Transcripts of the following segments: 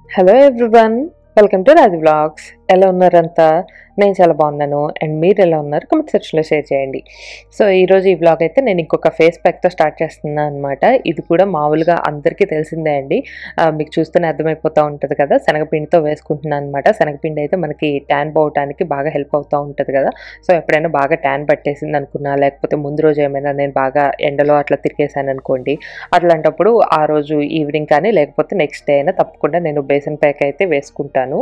Hello everyone welcome to Raju vlogs ఎలా ఉన్నారంతా నేను చాలా బాగున్నాను అండ్ మీరు ఎలా ఉన్నారు కమెంట్ సెక్షన్లో షేర్ చేయండి సో ఈరోజు ఈ బ్లాగ్ అయితే నేను ఇంకొక ఫేస్ ప్యాక్తో స్టార్ట్ చేస్తున్నాను అనమాట ఇది కూడా మామూలుగా అందరికీ తెలిసిందే అండి ఆ, మీకు చూస్తూనే అర్థమైపోతూ ఉంటుంది కదా శనగపిండితో వేసుకుంటున్నాను అనమాట శనగపిండి అయితే మనకి ట్యాన్ పోవటానికి బాగా హెల్ప్ అవుతూ ఉంటుంది కదా సో ఎప్పుడైనా బాగా ట్యాన్ పట్టేసింది అనుకున్నా లేకపోతే ముందు రోజు ఏమైనా నేను బాగా ఎండలో అట్లా తిరిగేసాను అనుకోండి అట్లాంటప్పుడు ఆ రోజు ఈవినింగ్ కానీ లేకపోతే నెక్స్ట్ డే అయినా తప్పకుండా నేను బేసన్ ప్యాక్ అయితే వేసుకుంటాను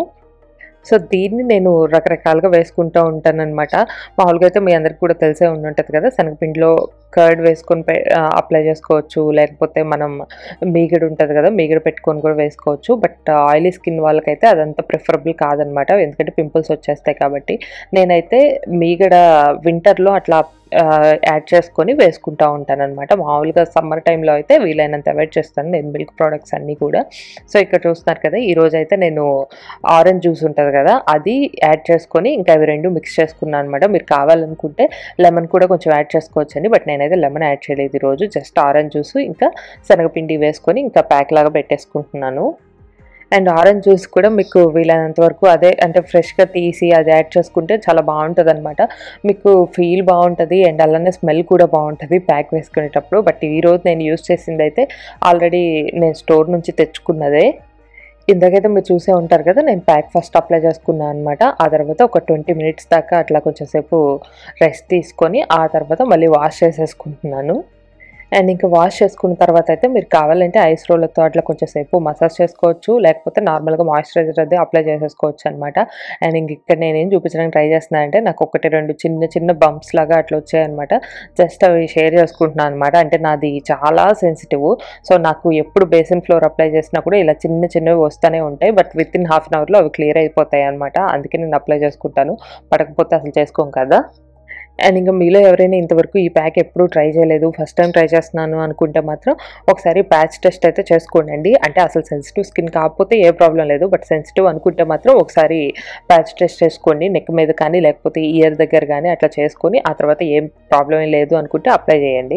సో దీన్ని నేను రకరకాలుగా వేసుకుంటూ ఉంటాను అనమాట మామూలుగా అయితే మీ అందరికి కూడా తెలిసే ఉండి ఉంటుంది కదా శనగపిండిలో కర్డ్ వేసుకొని అప్లై చేసుకోవచ్చు లేకపోతే మనం మీగడ ఉంటుంది కదా మీగడ పెట్టుకొని కూడా వేసుకోవచ్చు బట్ ఆయిలీ స్కిన్ వాళ్ళకైతే అదంతా ప్రిఫరబుల్ కాదనమాట ఎందుకంటే పింపుల్స్ వచ్చేస్తాయి కాబట్టి నేనైతే మీగడ వింటర్లో అట్లా యాడ్ చేసుకొని వేసుకుంటూ ఉంటాను అనమాట మామూలుగా సమ్మర్ టైంలో అయితే వీలైనంత అవాయిడ్ చేస్తాను నేను మిల్క్ ప్రోడక్ట్స్ అన్నీ కూడా సో ఇక్కడ చూస్తున్నారు కదా ఈ రోజు అయితే నేను ఆరెంజ్ జ్యూస్ ఉంటుంది కదా అది యాడ్ చేసుకొని ఇంకా అవి రెండు మిక్స్ చేసుకున్నాను అనమాట మీరు కావాలనుకుంటే లెమన్ కూడా కొంచెం యాడ్ చేసుకోవచ్చండి బట్ నేనైతే లెమన్ యాడ్ చేయలేదు ఈరోజు జస్ట్ ఆరెంజ్ జ్యూస్ ఇంకా శనగపిండి వేసుకొని ఇంకా ప్యాక్ లాగా పెట్టేసుకుంటున్నాను అండ్ ఆరెంజ్ జ్యూస్ కూడా మీకు వీలైనంత వరకు అదే అంటే ఫ్రెష్గా తీసి అది యాడ్ చేసుకుంటే చాలా బాగుంటుంది అనమాట మీకు ఫీల్ బాగుంటుంది అండ్ అలానే స్మెల్ కూడా బాగుంటుంది ప్యాక్ వేసుకునేటప్పుడు బట్ ఈరోజు నేను యూస్ చేసింది అయితే ఆల్రెడీ నేను స్టోర్ నుంచి తెచ్చుకున్నదే ఇందాకైతే మీరు చూసే ఉంటారు కదా నేను ప్యాక్ ఫస్ట్ అప్లై చేసుకున్నాను అనమాట ఆ తర్వాత ఒక ట్వంటీ మినిట్స్ దాకా అట్లా కొంచెం సేపు రెస్ట్ తీసుకొని ఆ తర్వాత మళ్ళీ వాష్ చేసేసుకుంటున్నాను అండ్ ఇంకా వాష్ చేసుకున్న తర్వాత అయితే మీరు కావాలంటే ఐస్ రోలర్తో అట్లా కొంచెం సేపు మసాజ్ చేసుకోవచ్చు లేకపోతే నార్మల్గా మాయిశ్చరైజర్ అది అప్లై చేసేసుకోవచ్చు అనమాట అండ్ ఇంక ఇక్కడ నేనేం చూపించడానికి ట్రై చేస్తున్నాను అంటే నాకు ఒకటి రెండు చిన్న చిన్న బంప్స్ లాగా అట్లా వచ్చాయన్నమాట జస్ట్ అవి షేర్ చేసుకుంటున్నాను అనమాట అంటే నాది చాలా సెన్సిటివ్ సో నాకు ఎప్పుడు బేసిన్ ఫ్లోర్ అప్లై చేసినా కూడా ఇలా చిన్న చిన్నవి వస్తూనే ఉంటాయి but with in half an అవర్లో అవి క్లియర్ అయిపోతాయి అనమాట అందుకే నేను అప్లై చేసుకుంటాను పడకపోతే అసలు చేసుకోం కదా అండ్ ఇంకా మీలో ఎవరైనా ఇంతవరకు ఈ ప్యాక్ ఎప్పుడూ ట్రై చేయలేదు ఫస్ట్ టైం ట్రై చేస్తున్నాను అనుకుంటే మాత్రం ఒకసారి ప్యాచ్ టెస్ట్ అయితే చేసుకోండి అంటే అసలు సెన్సిటివ్ స్కిన్ కాకపోతే ఏ ప్రాబ్లం లేదు బట్ సెన్సిటివ్ అనుకుంటే మాత్రం ఒకసారి ప్యాచ్ టెస్ట్ చేసుకోండి నెక్ మీద కానీ లేకపోతే ఇయర్ దగ్గర కానీ అట్లా చేసుకొని ఆ తర్వాత ఏం ప్రాబ్లం ఏం లేదు అనుకుంటే అప్లై చేయండి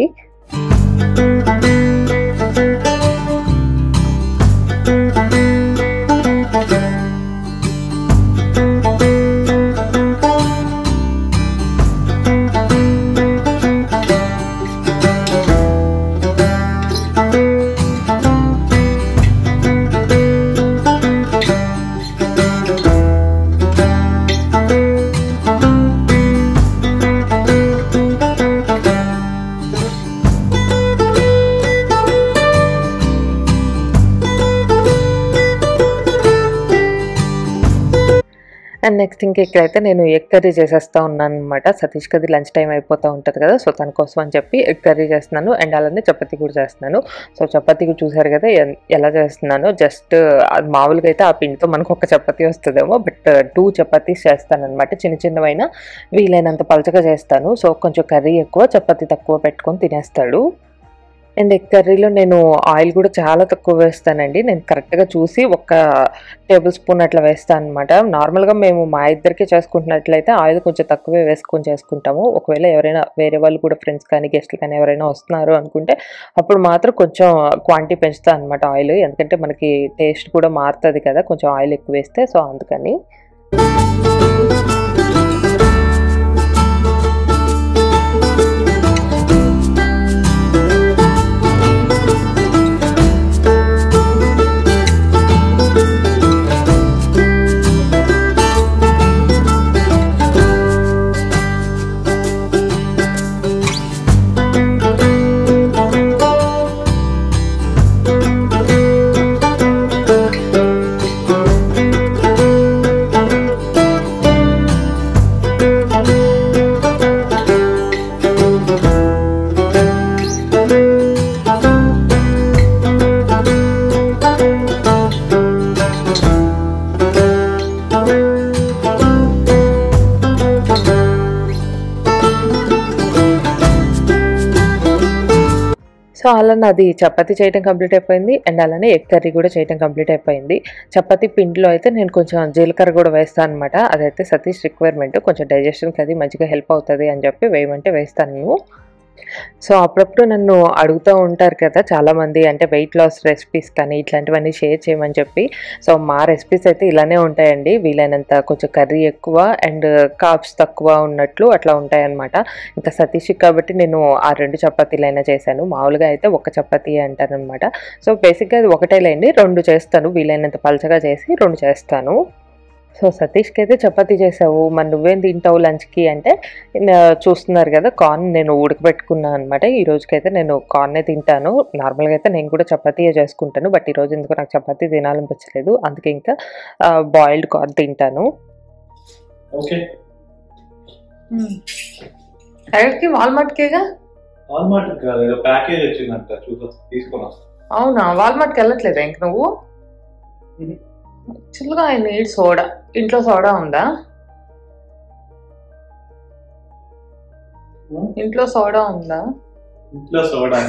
అండ్ నెక్స్ట్ ఇంకా ఇక్కడైతే నేను ఎగ్ కర్రీ చేసేస్తా ఉన్నాను అనమాట సతీష్ కది లంచ్ టైం అయిపోతూ ఉంటుంది కదా సో తన కోసం అని చెప్పి ఎగ్ కర్రీ చేస్తున్నాను అండ్ అలానే చపాతీ కూడా చేస్తున్నాను సో చపాతీ కూడా చూసారు కదా ఎన్- ఎలా చేస్తున్నాను జస్ట్ అది మామూలుగా అయితే ఆ పిండితో మనకు ఒక చపాతీ వస్తుందేమో బట్ టూ చపాతీస్ చేస్తాను అనమాట చిన్న చిన్నవైనా వీలైనంత పలచగా చేస్తాను సో కొంచెం కర్రీ ఎక్కువ చపాతీ తక్కువ పెట్టుకొని తినేస్తాడు అండ్ ఎగ్ కర్రీలో నేను ఆయిల్ కూడా చాలా తక్కువ వేస్తానండి నేను కరెక్ట్గా చూసి ఒక టేబుల్ స్పూన్ అట్లా వేస్తాను అనమాట నార్మల్గా మేము మా ఇద్దరికి చేసుకుంటున్నట్లయితే ఆయిల్ కొంచెం తక్కువే వేసుకొని చేసుకుంటాము ఒకవేళ ఎవరైనా వేరే వాళ్ళు కూడా ఫ్రెండ్స్ కానీ గెస్ట్లు కానీ ఎవరైనా వస్తున్నారు అనుకుంటే అప్పుడు మాత్రం కొంచెం క్వాంటిటీ పెంచుతాను అనమాట ఆయిల్ ఎందుకంటే మనకి టేస్ట్ కూడా మారుతుంది కదా కొంచెం ఆయిల్ ఎక్కువ వేస్తే సో అందుకని సో అలా నాది చపాతీ చేయడం కంప్లీట్ అయిపోయింది అండ్ అలానే ఎగ్ కర్రీ కూడా చేయడం కంప్లీట్ అయిపోయింది చపాతీ పిండిలో అయితే నేను కొంచెం జీలకర్ర కూడా వేస్తాను అనమాట అదైతే సతీష్ రిక్వైర్మెంట్ కొంచెం డైజెషన్కి అది మంచిగా హెల్ప్ అవుతుంది అని చెప్పి వేయమంటే వేస్తాను నేను సో అప్పుడప్పుడు నన్ను అడుగుతూ ఉంటారు కదా చాలామంది అంటే వెయిట్ లాస్ రెసిపీస్ కానీ ఇట్లాంటివన్నీ షేర్ చేయమని చెప్పి సో మా రెసిపీస్ అయితే ఇలానే ఉంటాయండి వీలైనంత కొంచెం కర్రీ ఎక్కువ అండ్ కాప్స్ తక్కువ ఉన్నట్లు అట్లా ఉంటాయన్నమాట ఇంకా సతీష్ కాబట్టి నేను ఆ రెండు చపాతీలైనా చేశాను మామూలుగా అయితే ఒక చపాతీ అంటారనమాట సో బేసిక్గా అది ఒకటే లేండి రెండు చేస్తాను వీలైనంత పలచగా చేసి రెండు చేస్తాను సో సతీష్కి అయితే చపాతీ చేసావు మరి నువ్వేం తింటావు లంచ్కి అంటే నా- చూస్తున్నారు కదా కార్న్ నేను ఉడకబెట్టుకున్నాను అనమాట ఈ రోజుకైతే నేను కార్నే తింటాను నార్మల్గా అయితే నేను కూడా చపాతీయే చేసుకుంటాను బట్ ఈ రోజు ఎందుకు నాకు చపాతీ తినాలనిపించలేదు అందుకే ఇంకా బాయిల్డ్ కార్న్ తింటాను ఓకే ఎక్కడికి వాల్మార్ట్కేగా వాల్మార్ట్ కాదు ఏదో ప్యాకేజ్ వచ్చిందంట చూద్దాం తీసుకొని వస్తా అవునా వాల్మార్ట్కి వెళ్ళట్లేదా ఇంక నువ్వు యాక్చువల్గా ఐ నీడ్ సోడా ఇంట్లో సోడా ఉందా ఇంట్లో సోడా ఉందా ఇంట్లో సోడా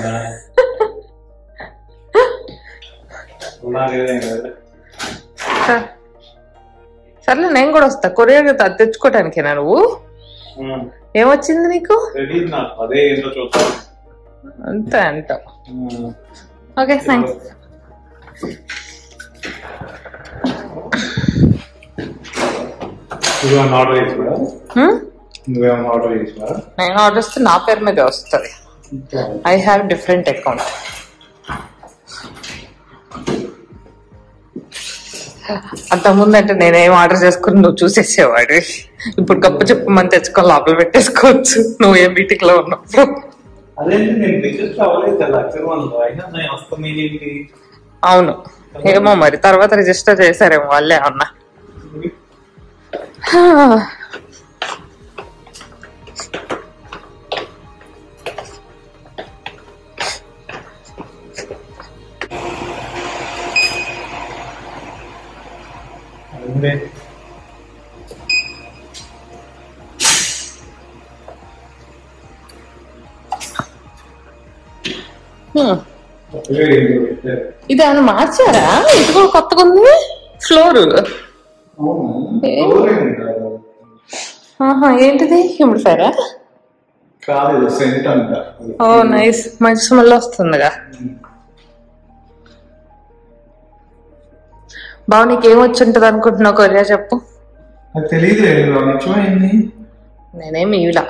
సర్లే నేను కూడా వస్తా కొరియర్ తెచ్చుకోవటానికేనా నువ్వు ఏమొచ్చింది నీకు రెడీ నాకు అదే ఏంటో చూద్దాం అంతే అంట ఓకే థ్యాంక్స్ నువ్వేమన్నా ఆర్డర్ చేసినా నువ్వేమన్నా ఆర్డర్ చేసినా నేను ఆర్డర్ ఇస్తే నా పేరు మీద వస్తుంది ఐ హ్యావ్ డిఫరెంట్ అకౌంట్ అంతకుముందు అంటే నేనేం ఆర్డర్ చేసుకుని నువ్వు చూసేసేవాడు ఇప్పుడు గప్పు చెప్పమని తెచ్చుకొని లోపల పెట్టేసుకోవచ్చు నువ్వు ఏ మీటింగ్ లో ఉన్నప్పుడు అదేంటి నేను రిజిస్టర్ అవ్వలేదు కదా అక్షరమంలో అయినా నేను వస్తాను ఏంటి అవును ఏమో మరి తర్వాత రిజిస్టర్ చేశారేమో వాళ్ళే అన్న అదే కొత్తగా ఏంటో పెట్టారు. ఇది ఏమైనా మార్చారా ఇది కూడా కొత్తగా ఉంది ఫ్లోర్ అవునా? ఏ? ఫ్లోరింగ్ కాదు. ఆహా ఏంటిది హ్యూమిడిఫైరా కాదు ఇది సెంట్ అంట ఓ నైస్ మంచి స్మెల్ వస్తుందిగా బావ నీకేం వచ్చి ఉంటుంది అనుకుంటున్నావు కొరియా చెప్పు నాకు తెలియదు నిజమైంది నేనేమి ఇవిలా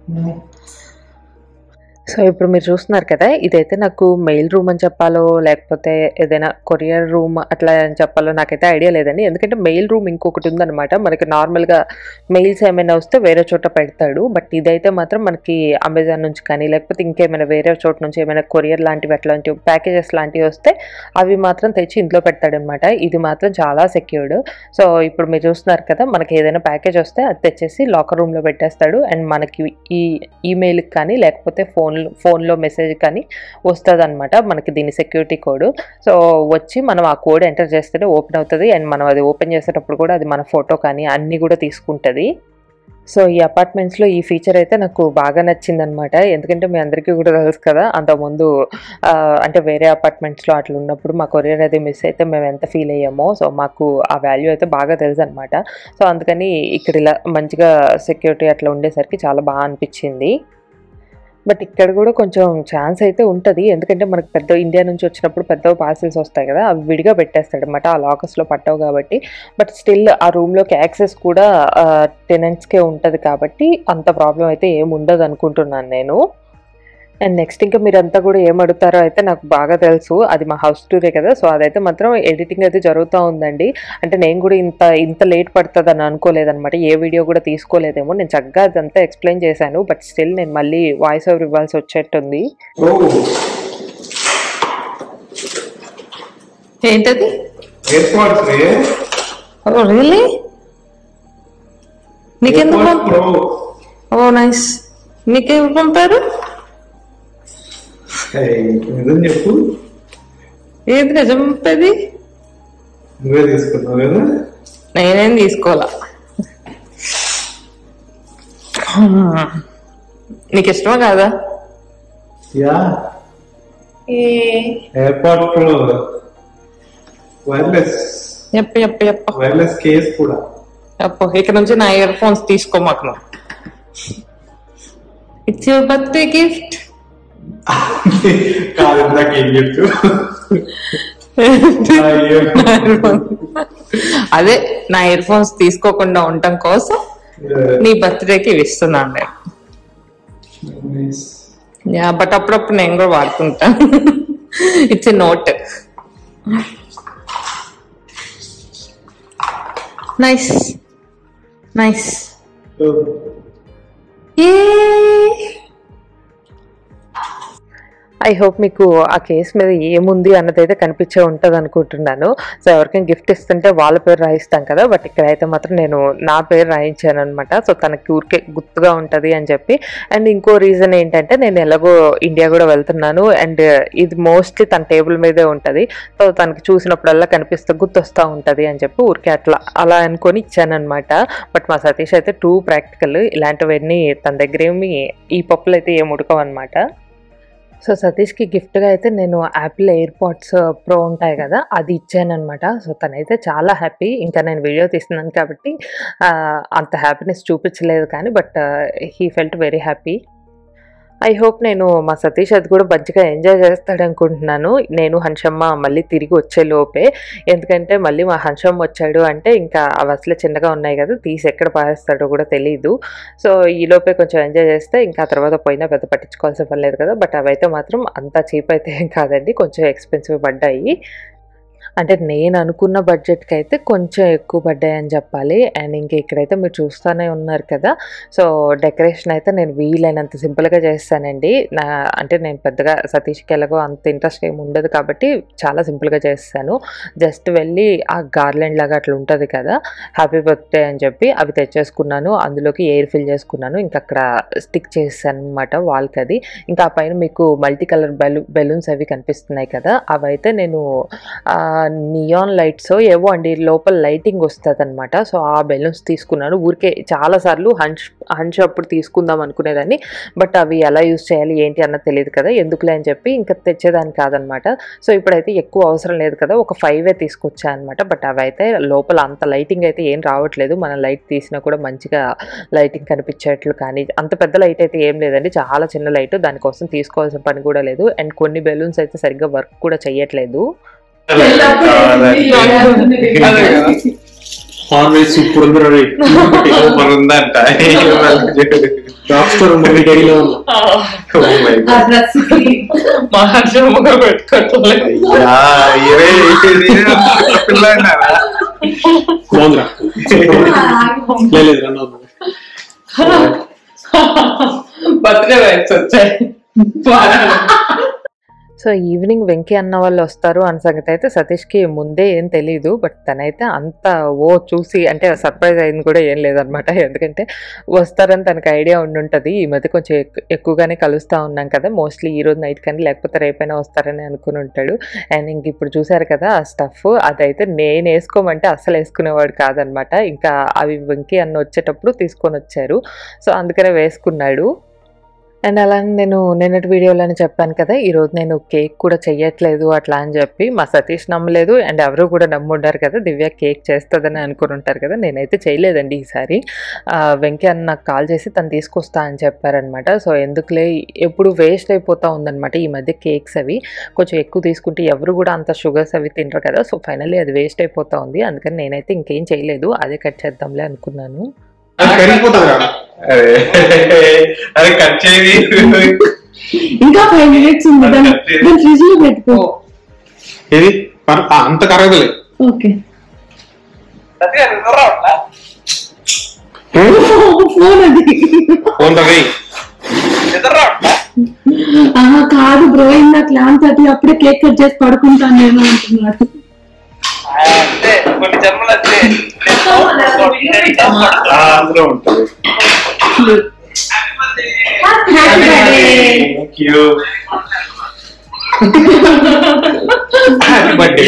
సో ఇప్పుడు మీరు చూస్తున్నారు కదా ఇదైతే నాకు మెయిల్ రూమ్ అని చెప్పాలో లేకపోతే ఏదైనా కొరియర్ రూమ్ అట్లా అని చెప్పాలో నాకైతే ఐడియా లేదండి ఎందుకంటే మెయిల్ రూమ్ ఇంకొకటి ఉందన్నమాట మనకి నార్మల్గా మెయిల్స్ ఏమైనా వస్తే వేరే చోట పెడతాడు బట్ ఇదైతే మాత్రం మనకి అమెజాన్ నుంచి కానీ లేకపోతే ఇంకేమైనా వేరే చోట నుంచి ఏమైనా కొరియర్ లాంటివి అట్లాంటివి ప్యాకేజెస్ లాంటివి వస్తే అవి మాత్రం తెచ్చి ఇంట్లో పెడతాడనమాట ఇది మాత్రం చాలా సెక్యూర్డ్ సో ఇప్పుడు మీరు చూస్తున్నారు కదా మనకి ఏదైనా ప్యాకేజ్ వస్తే అది తెచ్చేసి లాకర్ రూమ్లో పెట్టేస్తాడు అండ్ మనకి ఈ ఈమెయిల్కి కానీ లేకపోతే ఫోన్ ఫోన్లో మెసేజ్ కానీ వస్తుంది అనమాట మనకి దీని సెక్యూరిటీ కోడ్ సో వచ్చి మనం ఆ కోడ్ ఎంటర్ చేస్తేనే ఓపెన్ అవుతుంది అండ్ మనం అది ఓపెన్ చేసేటప్పుడు కూడా అది మన ఫోటో కానీ అన్నీ కూడా తీసుకుంటుంది సో ఈ అపార్ట్మెంట్స్లో ఈ ఫీచర్ అయితే నాకు బాగా నచ్చిందనమాట ఎందుకంటే మీ అందరికీ కూడా తెలుసు కదా అంతకుముందు ఆ, అంటే వేరే అపార్ట్మెంట్స్లో అట్లా ఉన్నప్పుడు మా కొరియర్ అది మిస్ అయితే మేము ఎంత ఫీల్ అయ్యామో సో మాకు ఆ వాల్యూ అయితే బాగా తెలుసు అనమాట సో అందుకని ఇక్కడ ఇలా మంచిగా సెక్యూరిటీ అట్లా ఉండేసరికి చాలా బాగా అనిపించింది బట్ ఇక్కడ కూడా కొంచెం ఛాన్స్ అయితే ఉంటుంది ఎందుకంటే మనకు పెద్ద ఇండియా నుంచి వచ్చినప్పుడు పెద్ద పార్సిల్స్ వస్తాయి కదా అవి విడిగా పెట్టేస్తాడు అనమాట ఆ లాకర్స్లో పట్టవు కాబట్టి బట్ స్టిల్ ఆ రూమ్లోకి యాక్సెస్ కూడా టెనెంట్స్కే ఉంటుంది కాబట్టి అంత ప్రాబ్లం అయితే ఏమి ఉండదు అనుకుంటున్నాను నేను అండ్ నెక్స్ట్ ఇంకా మీరంతా కూడా ఏం అడుగుతారో అయితే నాకు బాగా తెలుసు అది మా హౌస్ టూరే కదా సో అదైతే మాత్రం ఎడిటింగ్ అయితే జరుగుతూ ఉందండి అంటే నేను కూడా ఇంత ఇంత లేట్ పడుతుంది అని అనుకోలేదన్నమాట ఏ వీడియో కూడా తీసుకోలేదేమో నేను చక్కగా అదంతా ఎక్స్ప్లెయిన్ చేశాను బట్ స్టిల్ నేను మళ్ళీ వాయిస్ ఓవర్ ఇవ్వాల్సి వచ్చేట్టుంది ఓ ఏంటది ఎయిర్పాడ్స్ రియలీ నీకెందుకు ఎయిర్పాడ్స్ ప్రో ఓ నైస్ నీకేం పంపారు నిజం చెప్పు ఏది నిజం పంపేది నువ్వే తీసుకున్నావు కదా నేనేం తీసుకోవాలా నీకు ఇష్టమా కాదా yeah a AirPod pro wireless చెప్పు చెప్పు చెప్పు వైర్లెస్ కేస్ కూడా చెప్పు ఇక నుంచి నా ఇయర్ ఫోన్స్ తీసుకో మాకు నువ్వు ఇట్స్ యువర్ బర్త్డే గిఫ్ట్ కాదు ఇందాక ఏం చెప్తూ అదే నా ఇయర్ ఫోన్స్ తీసుకోకుండా ఉండటం కోసం నీ బర్త్డేకి ఇవి ఇస్తున్నాను నేను యా బట్ అప్పుడప్పుడు నేను కూడా వాడుకుంటాను it's a note nice nice I hope మీకు ఆ కేసు మీద ఏముంది అన్నదైతే కనిపించే ఉంటుంది అనుకుంటున్నాను సో ఎవరికైనా గిఫ్ట్ ఇస్తుంటే వాళ్ళ పేరు రాయిస్తాం కదా బట్ ఇక్కడైతే మాత్రం నేను నా పేరు రాయించాను అనమాట సో తనకి ఊరికే గుర్తుగా ఉంటుంది అని చెప్పి అండ్ ఇంకో రీజన్ ఏంటంటే నేను ఎలాగో ఇండియా కూడా వెళ్తున్నాను అండ్ ఇది మోస్ట్లీ తన టేబుల్ మీదే ఉంటుంది సో తనకి చూసినప్పుడల్లా కనిపిస్తే గుర్తొస్తూ ఉంటుంది అని చెప్పి ఊరికే అట్లా అలా అనుకొని ఇచ్చాను అనమాట బట్ మా సతీష్ అయితే టూ ప్రాక్టికల్ ఇలాంటివన్నీ తన దగ్గర ఏమి ఈ పప్పులు అయితే ఏం ఉడకవు అనమాట సో సతీష్కి గిఫ్ట్గా అయితే నేను యాపిల్ ఎయిర్ పాడ్స్ ప్రో ఉంటాయి కదా అది ఇచ్చాను అనమాట సో తనైతే చాలా హ్యాపీ ఇంకా నేను వీడియో తీస్తున్నాను కాబట్టి ఆ, అంత హ్యాపీనెస్ చూపించలేదు కానీ but he felt very happy I hope నేను మా సతీష్ అది కూడా మంచిగా ఎంజాయ్ చేస్తాడు అనుకుంటున్నాను నేను హన్షమ్మ మళ్ళీ తిరిగి వచ్చే లోపే ఎందుకంటే మళ్ళీ మా హన్షమ్మ వచ్చాడు అంటే ఇంకా అవి అసలు చిన్నగా ఉన్నాయి కదా తీసి ఎక్కడ పారేస్తాడో కూడా తెలియదు సో ఈ లోపే కొంచెం ఎంజాయ్ చేస్తే ఇంకా ఆ తర్వాత పోయినా పెద్ద పట్టించుకోవాల్సిన పని లేదు కదా బట్ అవైతే మాత్రం అంత చీప్ అయితే ఏం కాదండి కొంచెం ఎక్స్పెన్సివ్ పడ్డాయి అంటే నేను అనుకున్న బడ్జెట్కి అయితే కొంచెం ఎక్కువ పడ్డాయి అని చెప్పాలి అండ్ ఇంక ఇక్కడైతే మీరు చూస్తూనే ఉన్నారు కదా సో డెకరేషన్ అయితే నేను వీలైనంత సింపుల్గా చేస్తానండి నా అంటే నేను పెద్దగా సతీష్కి ఎలాగో అంత ఇంట్రెస్ట్ ఏమి ఉండదు కాబట్టి చాలా సింపుల్గా చేస్తాను జస్ట్ వెళ్ళి ఆ గార్లెండ్ లాగా అట్లా ఉంటుంది కదా హ్యాపీ బర్త్డే అని చెప్పి అవి తెచ్చేసుకున్నాను అందులోకి ఎయిర్ ఫిల్ చేసుకున్నాను ఇంకా అక్కడ స్టిక్ చేస్తాను అనమాట వాల్కి అది ఇంకా ఆ పైన మీకు మల్టీ కలర్ బెలూ బెలూన్స్ అవి కనిపిస్తున్నాయి కదా అవైతే నేను నియాన్ లైట్స్ ఏవో అండి లోపల లైటింగ్ వస్తుంది అనమాట సో ఆ బెలూన్స్ తీసుకున్నాను ఊరికే చాలాసార్లు హంచ్ హంచ్ అప్పుడు తీసుకుందాం అనుకునేదాన్ని బట్ అవి ఎలా యూస్ చేయాలి ఏంటి అన్నది తెలియదు కదా ఎందుకులే అని చెప్పి ఇంకా తెచ్చేదాన్ని కాదనమాట సో ఇప్పుడైతే ఎక్కువ అవసరం లేదు కదా ఒక ఫైవే తీసుకొచ్చా అనమాట బట్ అవి అయితే లోపల అంత లైటింగ్ అయితే ఏం రావట్లేదు మనం లైట్ తీసినా కూడా మంచిగా లైటింగ్ కనిపించేట్లు కానీ అంత పెద్ద లైట్ అయితే ఏం లేదండి చాలా చిన్న లైట్ దానికోసం తీసుకోవాల్సిన పని కూడా లేదు అండ్ కొన్ని బెలూన్స్ అయితే సరిగ్గా వర్క్ కూడా చేయట్లేదు ఆల్వేస్ సూపర్ ఉంది రవి సూపర్ ఉందంట డాక్టర్ మమ్మీ డాడీలో ఆ డ్రెస్ కి మహాశముగా పెట్టుకోవట్లేదు బాగుందిరా ఆగి లేదు రెండు వందలు. బర్త్డే వైబ్స్ వచ్చాయి సో ఈవినింగ్ వెంకీ అన్న వాళ్ళు వస్తారు అన్న సంగతి అయితే సతీష్కి ముందే ఏం తెలియదు బట్ తనైతే అంత ఓ చూసి అంటే సర్ప్రైజ్ అయింది కూడా ఏం లేదనమాట ఎందుకంటే వస్తారని తనకు ఐడియా ఉండుంటుంది ఈ మధ్య కొంచెం ఎక్కు- ఎక్కువగానే కలుస్తూ ఉన్నాం కదా మోస్ట్లీ ఈ రోజు నైట్ కానీ లేకపోతే రేపైనా వస్తారని అనుకుని ఉంటాడు అండ్ ఇంక ఇప్పుడు చూసారు కదా ఆ స్టఫ్ అదైతే నేను వేసుకోమంటే అస్సలు వేసుకునేవాడు కాదనమాట ఇంకా అవి వెంకీ అన్న వచ్చేటప్పుడు తీసుకొని వచ్చారు సో అందుకనే వేసుకున్నాడు అండ్ అలానే నేను నిన్నటి వీడియోలోనే చెప్పాను కదా ఈరోజు నేను కేక్ కూడా చెయ్యట్లేదు అట్లా అని చెప్పి మా సతీష్ నమ్మలేదు అండ్ ఎవరు కూడా నమ్ముంటారు కదా దివ్య కేక్ చేస్తుందని అనుకుని ఉంటారు కదా నేనైతే చేయలేదండి ఈసారి ఆ, వెంకీ అన్న నాకు కాల్ చేసి తను తీసుకొస్తా అని చెప్పారనమాట సో ఎందుకులే ఎప్పుడు వేస్ట్ అయిపోతూ ఉందన్నమాట ఈ మధ్య కేక్స్ అవి కొంచెం ఎక్కువ తీసుకుంటే ఎవరు కూడా అంత షుగర్స్ అవి తినరు కదా సో ఫైనల్లీ అది వేస్ట్ అయిపోతా ఉంది అందుకని నేనైతే ఇంకేం చేయలేదు అదే కట్ చేద్దాంలే అనుకున్నాను అది కరిగిపోతుందిరా అరే అరే కట్ చేయి ఇంకా ఫైవ్ మినిట్స్ ఉంది దాన్ని దాన్ని ఫ్రిడ్జ్ లో పెట్టుకో ఏది పర్- ఆ, అంత కరగదులే ఓకే ఫోన్ అది ఫోన్ రవి ఆహా కాదు బ్రో ఇందాక క్లాన్ తట్టి అప్పుడే కేక్ కట్ చేసి పడుకుంటాను నేను అంటున్నాడు అంటే కొన్ని జన్మలు అంతే ఆ, అందులో ఉంటుంది happy birthday thank you happy birthday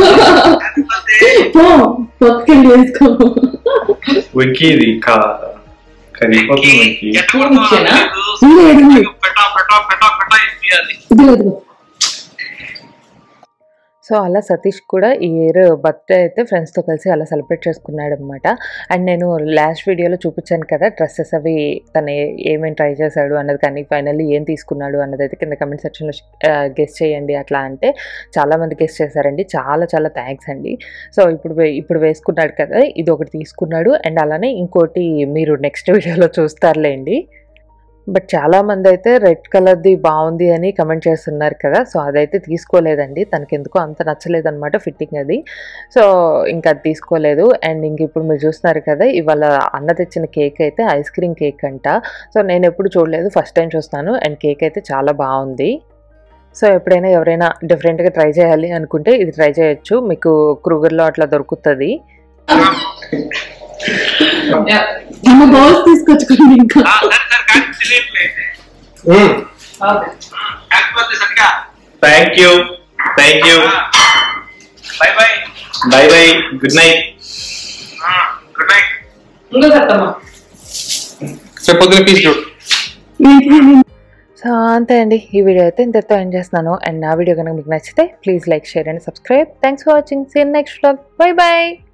పో పక్కన వేసుకో వెక్కి ఇది కా కరిగిపోతుంది వెక్కి లేదు ఇదిగో ఇదిగో సో అలా సతీష్ కూడా ఈ ఇయర్ బర్త్డే అయితే ఫ్రెండ్స్తో కలిసి అలా సెలబ్రేట్ చేసుకున్నాడు అనమాట అండ్ నేను లాస్ట్ వీడియోలో చూపించాను కదా డ్రెస్సెస్ అవి తను ఏ- ఏమేమి ట్రై చేశాడు అన్నది కానీ ఫైనల్లీ ఏం తీసుకున్నాడు అన్నది అయితే కింద కమెంట్ సెక్షన్లో గెస్ట్ చేయండి అట్లా అంటే చాలామంది గెస్ట్ చేశారండి చాలా చాలా థ్యాంక్స్ అండి సో ఇప్పుడు వే- ఇప్పుడు వేసుకున్నాడు కదా ఇది ఒకటి తీసుకున్నాడు అండ్ అలానే ఇంకోటి మీరు నెక్స్ట్ వీడియోలో చూస్తారులేండి బట్ చాలా మంది అయితే రెడ్ కలర్ది బాగుంది అని కమెంట్ చేస్తున్నారు కదా సో అదైతే తీసుకోలేదండి తనకి ఎందుకో అంత నచ్చలేదన్నమాట ఫిట్టింగ్ అది సో ఇంకా అది తీసుకోలేదు అండ్ ఇంక ఇప్పుడు మీరు చూస్తున్నారు కదా ఇవాళ అన్న తెచ్చిన కేక్ అయితే ఐస్ క్రీమ్ కేక్ అంట సో నేను ఎప్పుడు చూడలేదు ఫస్ట్ టైం చూస్తాను అండ్ కేక్ అయితే చాలా బాగుంది సో ఎప్పుడైనా ఎవరైనా డిఫరెంట్గా ట్రై చేయాలి అనుకుంటే ఇది ట్రై చేయొచ్చు మీకు క్రూగర్లో అట్లా దొరుకుతుంది అమ్మ బౌల్స్ తీసుకొచ్చుకోండి ఇంకా thank you thank you bye bye bye bye good night good night ఇంకో చెప్తామా రేపు పొద్దున పీస్ సో అంతే అండి ఈ వీడియో అయితే ఇంతతో ఎండ్ చేస్తున్నాను అండ్ నా వీడియో కనుక మీకు నచ్చితే please like share and subscribe thanks for watching see in next vlog bye bye